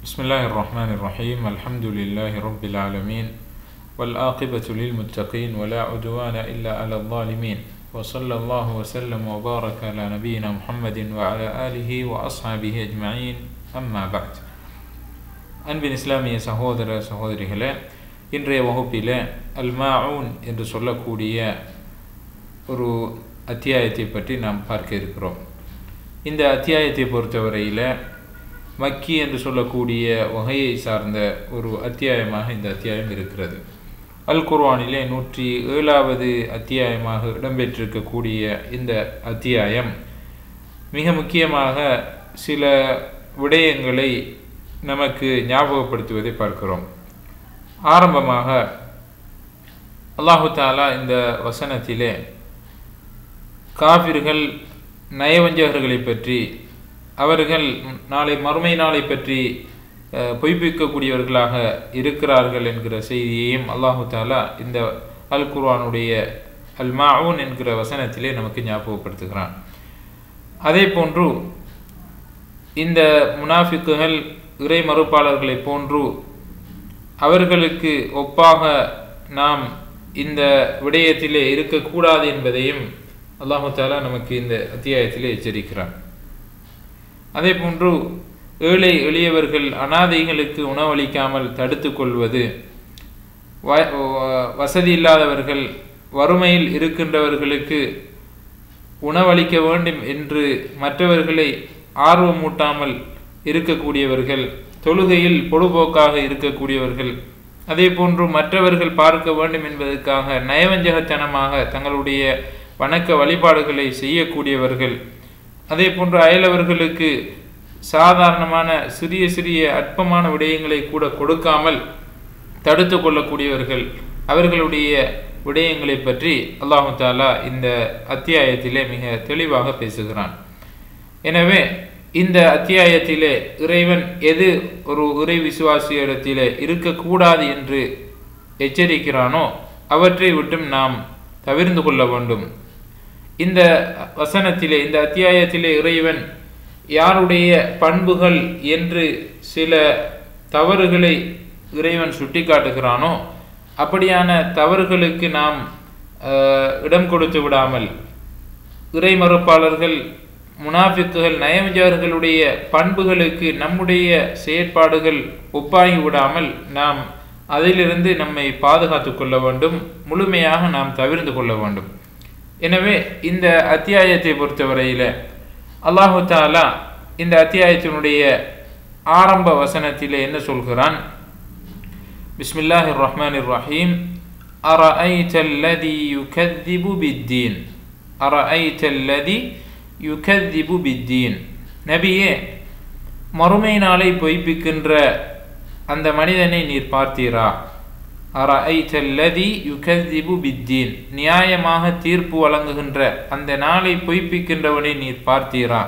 بسم الله الرحمن الرحيم الحمد لله رب العالمين والآقبة للمتقين ولا عدوان إلا على الظالمين وصلى الله وسلم وبارك على نبينا محمد وعلى آله وأصحابه أجمعين أما بعد அன்பின் இஸ்லாமிய சகோதர சகோதரிகளே இன்றைய வகுப்பில் அல் மாஊன் என்று சொல்லக்கூடிய ஒரு அத்தியாயத்தை பற்றி நாம் பார்க்க இருக்கிறோம் இந்த அத்தியாயத்தை பொறுத்தவரையில் மக்கி என்று சொல்லக்கூடிய வகையை சார்ந்த ஒரு அத்தியாயமாக இந்த அத்தியாயம் இருக்கிறது அல் குர்வானிலே நூற்றி ஏழாவது அத்தியாயமாக இடம்பெற்றிருக்கக்கூடிய இந்த அத்தியாயம் மிக முக்கியமாக சில விடயங்களை நமக்கு ஞாபகப்படுத்துவதை பார்க்கிறோம் ஆரம்பமாக அல்லாஹு தாலா இந்த வசனத்திலே காபிர்கள் நயவஞ்சகர்களை பற்றி அவர்கள் நாளை மறுமை நாளை பற்றி பொய்ப்பிக்கக்கூடியவர்களாக இருக்கிறார்கள் என்கிற செய்தியையும் அல்லாஹு தாலா இந்த அல் குர்வானுடைய அல் மாவுன் என்கிற வசனத்திலே நமக்கு ஞாபகப்படுத்துகிறான் அதே போன்று இந்த முனாஃபிக்குகள் இறை மறுப்பாளர்களை போன்று அவர்களுக்கு ஒப்பாக நாம் இந்த விடயத்திலே இருக்கக்கூடாது என்பதையும் அல்லாஹு தாலா நமக்கு இந்த அத்தியாயத்திலே எச்சரிக்கிறான் அதே போன்று ஏழை எளியவர்கள் அனாதைகளுக்கு உணவளிக்காமல் தடுத்து கொள்வது வசதி இல்லாதவர்கள் வறுமையில் இருக்கின்றவர்களுக்கு உணவளிக்க வேண்டும் என்று மற்றவர்களை ஆர்வமூட்டாமல் இருக்கக்கூடியவர்கள் தொழுகையில் பொழுபோக்காக இருக்கக்கூடியவர்கள் அதே போன்று மற்றவர்கள் பார்க்க வேண்டும் என்பதற்காக நயவஞ்சகத்தனமாக தங்களுடைய வணக்க வழிபாடுகளை செய்யக்கூடியவர்கள் அதே போன்று அயலவர்களுக்கு சாதாரணமான சிறிய சிறிய அற்பமான விடயங்களை கூட கொடுக்காமல் தடுத்து கொள்ளக்கூடியவர்கள் அவர்களுடைய விடயங்களை பற்றி அல்லாஹு தாலா இந்த அத்தியாயத்திலே மிக தெளிவாக பேசுகிறான் எனவே இந்த அத்தியாயத்திலே இறைவன் எது ஒரு இறை விசுவாசியிடத்திலே இருக்கக்கூடாது என்று எச்சரிக்கிறானோ அவற்றை விட்டும் நாம் தவிர்ந்து கொள்ள வேண்டும் இந்த வசனத்திலே இந்த அத்தியாயத்திலே இறைவன் யாருடைய பண்புகள் என்று சில தவறுகளை இறைவன் சுட்டி காட்டுகிறானோ அப்படியான தவறுகளுக்கு நாம் இடம் கொடுத்து விடாமல் இறை மறுப்பாளர்கள் முனாஃபிக்குகள் நயவஞ்சகர்களுடைய பண்புகளுக்கு நம்முடைய செயற்பாடுகள் ஒப்பாகி விடாமல் நாம் அதிலிருந்து நம்மை பாதுகாத்து கொள்ள வேண்டும் முழுமையாக நாம் தவிர்ந்து கொள்ள வேண்டும் எனவே இந்த அத்தியாயத்தை பொறுத்தவரையில் அல்லாஹு தாலா இந்த அத்தியாயத்தினுடைய ஆரம்ப வசனத்தில் என்ன சொல்கிறான் பிஸ்மில்லாஹி ரஹ்மான் ரஹீம் أرأيت الذي يكذب بالدين أرأيت الذي யுகதிபு பித்தீன் நபியே மறுமை நாளை பொய்ப்பிக்கின்ற அந்த மனிதனை நீர் பார்த்தீரா அற ஐத்தல்லதி யுகதிபு பித்தீன் நியாயமாக தீர்ப்பு வழங்குகின்ற அந்த நாளை பொய்ப்பிக்கின்றவனை நீர் பார்த்தீரா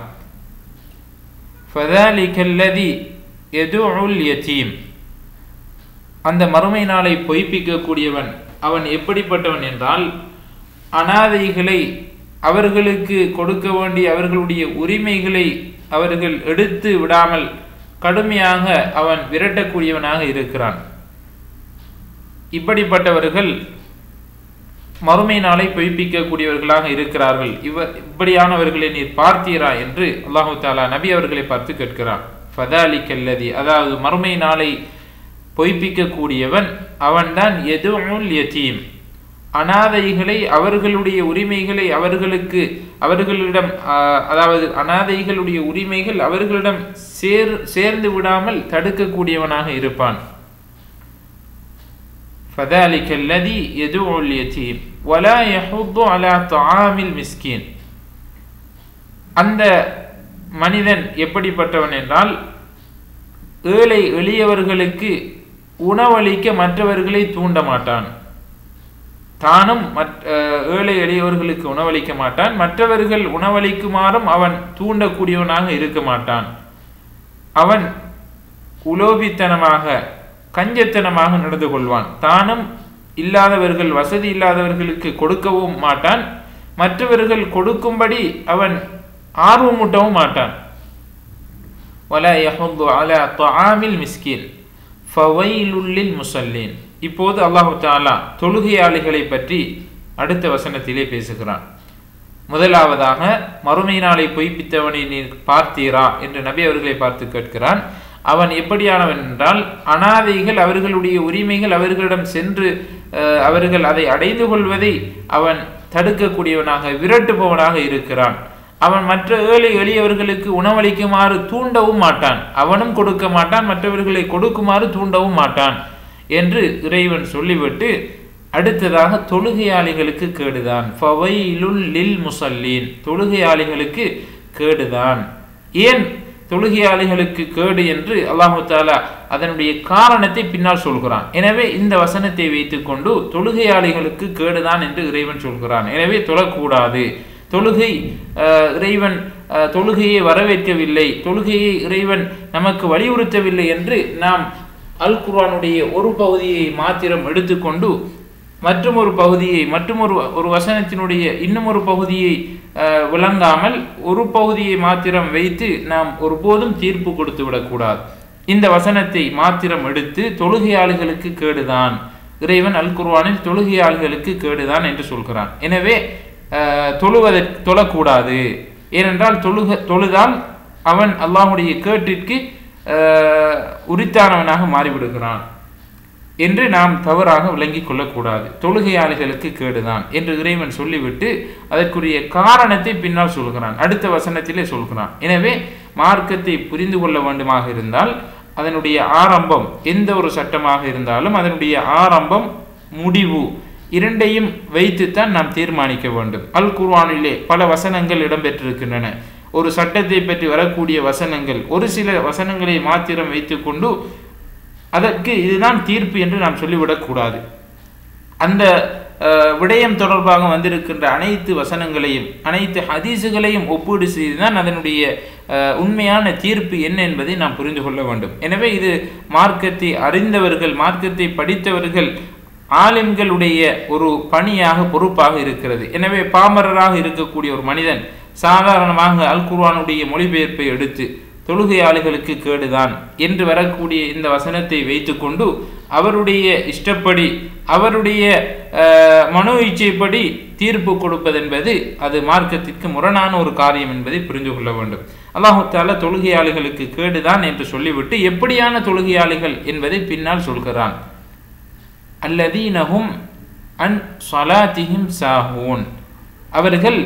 ஃபதாலிகல்லதி எதுஉல் யதீம் அந்த மறுமை நாளை பொய்ப்பிக்கக்கூடியவன் அவன் எப்படிப்பட்டவன் என்றால் அனாதைகளை அவர்களுக்கு கொடுக்க வேண்டிய அவர்களுடைய உரிமைகளை அவர்கள் எடுத்து விடாமல் கடுமையாக அவன் விரட்டக்கூடியவனாக இருக்கிறான் இப்படிப்பட்டவர்கள் மறுமை நாளை பொய்ப்பிக்கக்கூடியவர்களாக இருக்கிறார்கள் இவ இப்படியானவர்களை நீர் பார்த்தீரா என்று அல்லாஹு தாலா நபி அவர்களை பார்த்து கேட்கிறான் ஃபதாலி கல்லதி அதாவது மறுமை நாளை பொய்ப்பிக்கக்கூடியவன் அவன்தான் எதுவும் யதீம் அனாதைகளை அவர்களுடைய உரிமைகளை அவர்களுக்கு அவர்களிடம் அதாவது அனாதைகளுடைய உரிமைகள் அவர்களிடம் சேர் சேர்ந்து விடாமல் தடுக்கக்கூடியவனாக இருப்பான் فذلك الذي يدعو اليتيم ولا يحض على طعام المسكين அந்த மனிதன் எப்படிப்பட்டவன் என்றால் ஏழை எளியவர்களுக்கு உணவளிக்க மற்றவர்களை தூண்ட மாட்டான் தானும் ஏழை எளியவர்களுக்கு உணவளிக்க மாட்டான் மற்றவர்கள் உணவளிக்குமாறும் அவன் தூண்டக்கூடியவனாக இருக்க மாட்டான் அவன் உலோபித்தனமாக கஞ்சத்தனமாக நடந்து கொள்வான் தானும் இல்லாதவர்கள் வசதி இல்லாதவர்களுக்கு கொடுக்கவும் மாட்டான் மற்றவர்கள் கொடுக்கும்படி அவன் ஆர்வமூட்டவும் மாட்டான் ولا يحض على طعام المسكين فويل للمصلين இப்போது அல்லாஹு தாலா தொழுகையாளிகளை பற்றி அடுத்த வசனத்திலே பேசுகிறான் முதலாவதாக மறுமை நாளை பொய்ப்பித்தவனை நீர் பார்த்தீரா என்று நபி அவர்களை பார்த்து கேட்கிறான் அவன் எப்படியானவன் என்றால் அனாதைகள் அவர்களுடைய உரிமைகள் அவர்களிடம் சென்று அஹ், அவர்கள் அதை அடைந்து கொள்வதை அவன் தடுக்கக்கூடியவனாக விரட்டுபவனாக இருக்கிறான் அவன் மற்ற ஏழை எளியவர்களுக்கு உணவளிக்குமாறு தூண்டவும் மாட்டான் அவனும் கொடுக்க மாட்டான் மற்றவர்களை கொடுக்குமாறு தூண்டவும் மாட்டான் என்று இறைவன் சொல்லிவிட்டு அடுத்ததாக தொழுகையாளிகளுக்கு கேடுதான் ஃபவைலுல் லில் முசல்லீன் தொழுகையாளிகளுக்கு கேடுதான் ஏன் தொழுகையாளிகளுக்கு கேடு என்று அல்லாஹு தாலா அதனுடைய காரணத்தை பின்னால் சொல்கிறான் எனவே இந்த வசனத்தை வைத்துக்கொண்டு தொழுகையாளிகளுக்கு கேடுதான் என்று இறைவன் சொல்கிறான் எனவே தொழக்கூடாது தொழுகை அஹ், இறைவன் அஹ், தொழுகையை வரவேற்கவில்லை தொழுகையை இறைவன் நமக்கு வலியுறுத்தவில்லை என்று நாம் அல் குர்ஆனுடைய ஒரு பகுதியை மாத்திரம் எடுத்துக்கொண்டு மற்றும் ஒரு பகுதியை மற்றும் ஒரு ஒரு வசனத்தினுடைய இன்னும் ஒரு பகுதியை அஹ், விளங்காமல் ஒரு பகுதியை மாத்திரம் வைத்து நாம் ஒருபோதும் தீர்ப்பு கொடுத்து விடக்கூடாது இந்த வசனத்தை மாத்திரம் எடுத்து தொழுகையாளிகளுக்கு கேடுதான் இறைவன் அல் குர்ஆனில் தொழுகையாளிகளுக்கு கேடுதான் என்று சொல்கிறான் எனவே அஹ், தொழுவதற்கு தொழக்கூடாது ஏனென்றால் தொழுக தொழுதால் அவன் அல்லாஹுடைய கேட்டிற்கு அஹ், உரித்தானவனாக மாறிவிடுகிறான் என்று நாம் தவறாக விளங்கிக் கொள்ளக்கூடாது தொழுகையாளிகளுக்கு கேடுதான் என்று இறைவன் சொல்லிவிட்டு அதற்குரிய காரணத்தை பின்னால் சொல்கிறான் அடுத்த வசனத்திலே சொல்கிறான் எனவே மார்க்கத்தை புரிந்து கொள்ள வேண்டுமாக இருந்தால் அதனுடைய ஆரம்பம் எந்த ஒரு சட்டமாக இருந்தாலும் அதனுடைய ஆரம்பம் முடிவு இரண்டையும் வைத்துத்தான் நாம் தீர்மானிக்க வேண்டும் அல் குர்ஆனிலே பல வசனங்கள் இடம்பெற்றிருக்கின்றன ஒரு சட்டத்தை பற்றி வரக்கூடிய வசனங்கள் ஒரு சில வசனங்களை மாத்திரம் வைத்துக்கொண்டு அதற்கு இதுதான் தீர்ப்பு என்று நாம் சொல்லிவிடக்கூடாது அந்த அஹ், விடயம் தொடர்பாக வந்திருக்கின்ற அனைத்து வசனங்களையும் அனைத்து ஹதீஸுகளையும் ஒப்பீடு செய்துதான் அதனுடைய அஹ், உண்மையான தீர்ப்பு என்ன என்பதை நாம் புரிந்து கொள்ள வேண்டும் எனவே இது மார்க்கத்தை அறிந்தவர்கள் மார்க்கத்தை படித்தவர்கள் ஆலிம்களுடைய ஒரு பணியாக பொறுப்பாக இருக்கிறது எனவே பாமரராக இருக்கக்கூடிய ஒரு மனிதன் சாதாரணமாக அல் குர்ஆனுடைய மொழிபெயர்ப்பை எடுத்து தொழுகையாளிகளுக்கு கேடுதான் என்று வரக்கூடிய இந்த வசனத்தை வைத்துக்கொண்டு அவருடைய இஷ்டப்படி அவருடைய அஹ், மனோ இச்சைப்படி தீர்ப்பு கொடுப்பதென்பது அது மார்க்கத்திற்கு முரணான ஒரு காரியம் என்பதை புரிந்து கொள்ள வேண்டும் அல்லாஹு தாலா தொழுகையாளிகளுக்கு கேடுதான் என்று சொல்லிவிட்டு எப்படியான தொழுகையாளிகள் என்பதை பின்னால் சொல்கிறான் அல்லதீனஹும் அன் சலாத்திஹிம் சாஹூன் அவர்கள்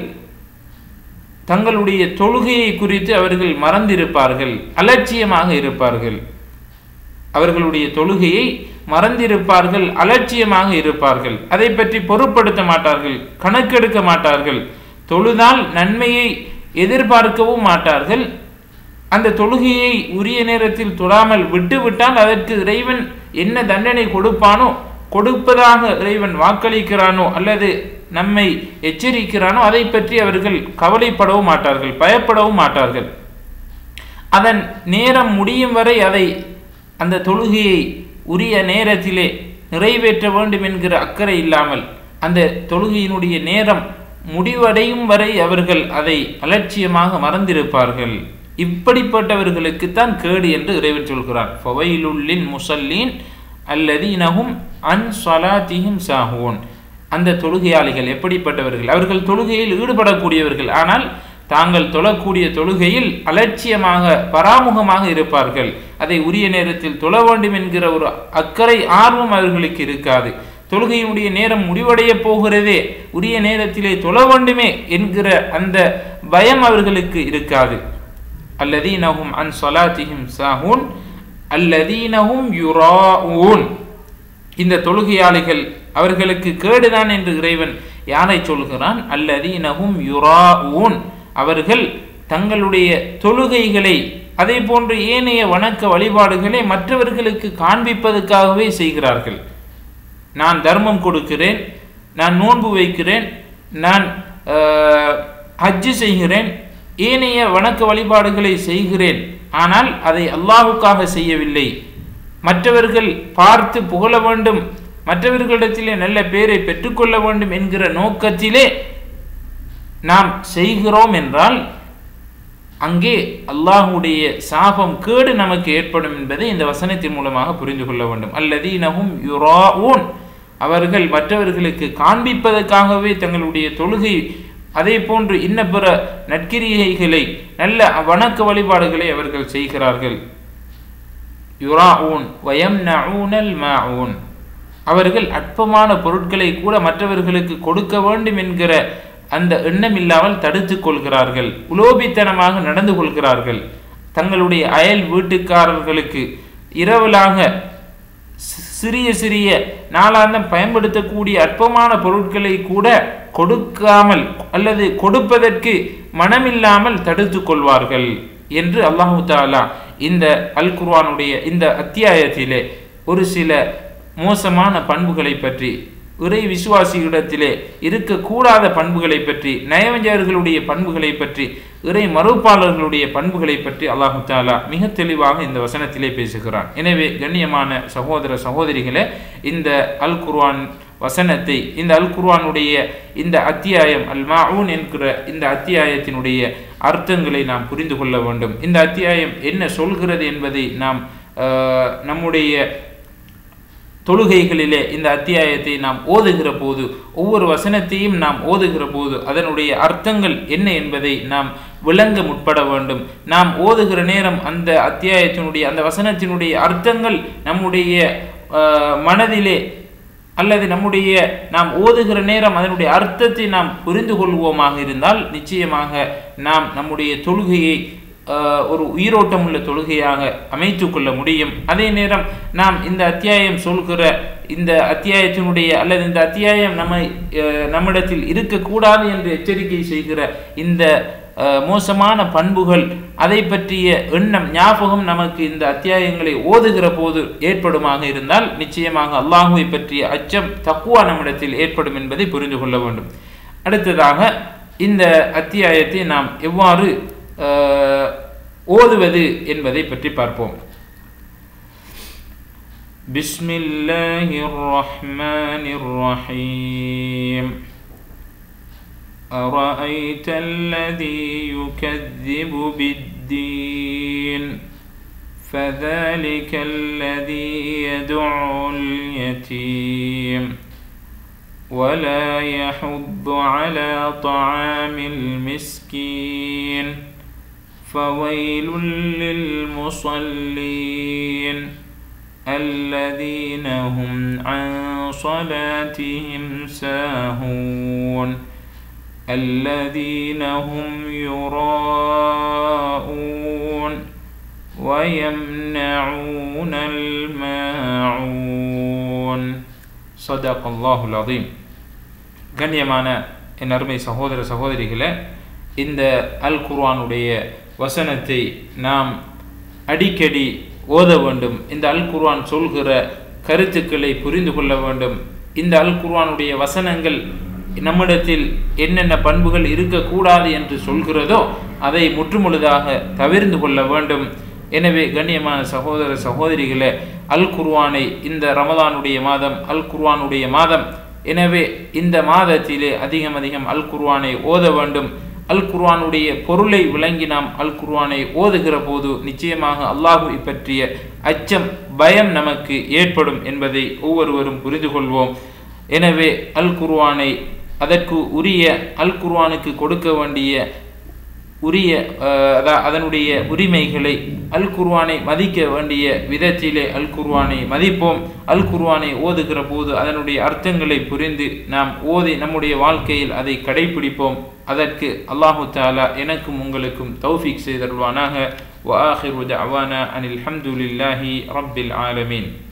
தங்களுடைய தொழுகையை குறித்து அவர்கள் மறந்திருப்பார்கள் அலட்சியமாக இருப்பார்கள் அவர்களுடைய தொழுகையை மறந்திருப்பார்கள் அலட்சியமாக இருப்பார்கள் அதை பற்றி பொருட்படுத்த மாட்டார்கள் கணக்கெடுக்க மாட்டார்கள் தொழுதால் நன்மையை எதிர்பார்க்கவும் மாட்டார்கள் அந்த தொழுகையை உரிய நேரத்தில் தொழாமல் விட்டுவிட்டால் அதற்கு இறைவன் என்ன தண்டனை கொடுப்பானோ கொடுப்பதாக இறைவன் வாக்களிக்கிறானோ அல்லது நம்மை எச்சரிக்கிறானோ அதை பற்றி அவர்கள் கவலைப்படவும் மாட்டார்கள் பயப்படவும் மாட்டார்கள் அதன் நேரம் முடியும் வரை அதை அந்த தொழுகையை உரிய நேரத்திலே நிறைவேற்ற வேண்டும் என்கிற அக்கறை இல்லாமல் அந்த தொழுகையினுடைய நேரம் முடிவடையும் வரை அவர்கள் அதை அலட்சியமாக மறந்திருப்பார்கள் இப்படிப்பட்டவர்களுக்குத்தான் கேடு என்று இறைவன் சொல்கிறான் ஃபவைலுல்லின் முசல்லீன் அல்லதீனஹும் அன் ஸலாத்திஹிம் சாஹூன் அந்த தொழுகையாளிகள் எப்படிப்பட்டவர்கள் அவர்கள் தொழுகையில் ஈடுபடக்கூடியவர்கள் ஆனால் தாங்கள் தொழக்கூடிய தொழுகையில் அலட்சியமாக பராமுகமாக இருப்பார்கள் அதை உரிய நேரத்தில் தொழ வேண்டும் என்கிற ஒரு அக்கறை ஆர்வம் அவர்களுக்கு இருக்காது தொழுகையினுடைய நேரம் முடிவடைய போகிறதே உரிய நேரத்திலே தொழ வேண்டுமே என்கிற அந்த பயம் அவர்களுக்கு இருக்காது அல்லதீனஹும் அன் ஸலாத்திஹிம் சாஹூன் அல்லதீனஹும் யுராஊன் இந்த தொழுகையாளிகள் அவர்களுக்கு கேடுதான் என்று இறைவன் யாரை சொல்கிறான் அல்லதீனஹும் யுராஊன் அவர்கள் தங்களுடைய தொழுகைகளை அதே போன்று ஏனைய வணக்க வழிபாடுகளை மற்றவர்களுக்கு காண்பிப்பதற்காகவே செய்கிறார்கள் நான் தர்மம் கொடுக்கிறேன் நான் நோன்பு வைக்கிறேன் நான் ஆஹ், ஹஜ்ஜு செய்கிறேன் ஏனைய வணக்க வழிபாடுகளை செய்கிறேன் ஆனால் அதை அல்லாஹுக்காக செய்யவில்லை மற்றவர்கள் பார்த்து புகழ வேண்டும் மற்றவர்களிடத்திலே நல்ல பேரை பெற்றுக்கொள்ள வேண்டும் என்கிற நோக்கத்திலே நாம் செய்கிறோம் என்றால் அங்கே அல்லாஹுடைய சாபம் கேடு நமக்கு ஏற்படும் என்பதை இந்த வசனத்தின் மூலமாக புரிந்து கொள்ள வேண்டும் அல்லதீனஹும் யுராஊன் அவர்கள் மற்றவர்களுக்கு காண்பிப்பதற்காகவே தங்களுடைய தொழுகை அதே போன்று இன்ன பிற நற்கிரியைகளை நல்ல வணக்க வழிபாடுகளை அவர்கள் செய்கிறார்கள் யுராஊன் வயம் நஊனல் மாஊன் அவர்கள் அற்பமான பொருட்களை கூட மற்றவர்களுக்கு கொடுக்க வேண்டும் என்கிற அந்த எண்ணம் இல்லாமல் தடுத்துக் கொள்கிறார்கள் உலோபித்தனமாக நடந்து கொள்கிறார்கள் தங்களுடைய அயல் வீட்டுக்காரர்களுக்கு இரவலாக சிறிய சிறிய நாளாந்தம் பயன்படுத்தக்கூடிய அற்பமான பொருட்களை கூட கொடுக்காமல் அல்லது கொடுப்பதற்கு மனமில்லாமல் தடுத்து கொள்வார்கள் என்று அல்லாஹு தாலா இந்த அல் குர்வானுடைய இந்த அத்தியாயத்திலே ஒரு சில மோசமான பண்புகளை பற்றி இறை விசுவாசிகளிடத்திலே இருக்கக்கூடாத பண்புகளை பற்றி நயவஞ்சகர்களுடைய பண்புகளை பற்றி இறை மறுப்பாளர்களுடைய பண்புகளை பற்றி அல்லாஹு தாலா மிக தெளிவாக இந்த வசனத்திலே பேசுகிறான் எனவே கண்ணியமான சகோதர சகோதரிகளே இந்த அல் குர்வான் வசனத்தை இந்த அல் குர்வானுடைய இந்த அத்தியாயம் அல் மாஊன் என்கிற இந்த அத்தியாயத்தினுடைய அர்த்தங்களை நாம் புரிந்து கொள்ள வேண்டும் இந்த அத்தியாயம் என்ன சொல்கிறது என்பதை நாம் நம்முடைய தொழுகைகளிலே இந்த அத்தியாயத்தை நாம் ஓதுகிற போது ஒவ்வொரு வசனத்தையும் நாம் ஓதுகிற போது அதனுடைய அர்த்தங்கள் என்ன என்பதை நாம் விளங்க முற்பட வேண்டும் நாம் ஓதுகிற நேரம் அந்த அத்தியாயத்தினுடைய அந்த வசனத்தினுடைய அர்த்தங்கள் நம்முடைய மனதிலே அல்லது நம்முடைய நாம் ஓதுகிற நேரம் அதனுடைய அர்த்தத்தை நாம் புரிந்து கொள்வோமாக இருந்தால் நிச்சயமாக நாம் நம்முடைய தொழுகையை ஒரு உயிரோட்டம் உள்ள தொழுகையாக அமைத்து கொள்ள முடியும் அதே நேரம் நாம் இந்த அத்தியாயம் சொல்கிற இந்த அத்தியாயத்தினுடைய அல்லது இந்த அத்தியாயம் நம்மை நம்மிடத்தில் இருக்கக்கூடாது என்று எச்சரிக்கை செய்கிற இந்த மோசமான பண்புகள் அதை பற்றிய எண்ணம் ஞாபகம் நமக்கு இந்த அத்தியாயங்களை ஓதுகிற போது ஏற்படுமாக இருந்தால் நிச்சயமாக அல்லாஹுவை பற்றிய அச்சம் தக்குவா நம்மிடத்தில் ஏற்படும் என்பதை புரிந்து கொள்ள வேண்டும் அடுத்ததாக இந்த அத்தியாயத்தை நாம் எவ்வாறு ஓதுவது என்பதை பற்றி பார்ப்போம் بسم الله الرحمن الرحيم أرأيت الذي يكذب بالدين فذلك الذي يدع اليتيم ولا يحض على طعام المسكين فويل للمصلين الذين هم عن صلاتهم ساهون الذين هم يراءون ويمنعون الماعون صدق الله العظيم கண்ணியமான என் அருமை சகோதர சகோதரிகளை இந்த அல் குர்வானுடைய வசனத்தை நாம் அடிக்கடி ஓத வேண்டும் இந்த அல் குர்வான் சொல்கிற கருத்துக்களை புரிந்து கொள்ள வேண்டும் இந்த அல் குர்வானுடைய வசனங்கள் நம்மிடத்தில் என்னென்ன பண்புகள் இருக்கக்கூடாது என்று சொல்கிறதோ அதை முற்றுமுழுதாக தவிர்ந்து கொள்ள வேண்டும் எனவே கண்ணியமான சகோதர சகோதரிகளே அல் குர்வானை இந்த ரமதானுடைய மாதம் அல் குர்வானுடைய மாதம் எனவே இந்த மாதத்திலே அதிகம் அதிகம் அல் குர்வானை ஓத வேண்டும் அல் குர்வானுடைய பொருளை விளங்கி நாம் அல் குர்வானை ஓதுகிற போது நிச்சயமாக அல்லாஹுவை பற்றிய அச்சம் பயம் நமக்கு ஏற்படும் என்பதை ஒவ்வொருவரும் புரிந்து கொள்வோம் எனவே அல் குர்வானை அதற்கு உரிய அல் குர்வானுக்கு கொடுக்க வேண்டிய உரிய அதனுடைய உரிமைகளை அல் குர்வானை மதிக்க வேண்டிய விதத்திலே அல் குர்வானை மதிப்போம் அல் குர்வானை ஓதுகிற போது அதனுடைய அர்த்தங்களை புரிந்து நாம் ஓதி நம்முடைய வாழ்க்கையில் அதை கடைபிடிப்போம் அதற்கு அல்லாஹு தாலா எனக்கும் உங்களுக்கும் தௌஃபிக் செய்தருள்வானாக وآخر دعوانا أن الحمد لله رب العالمين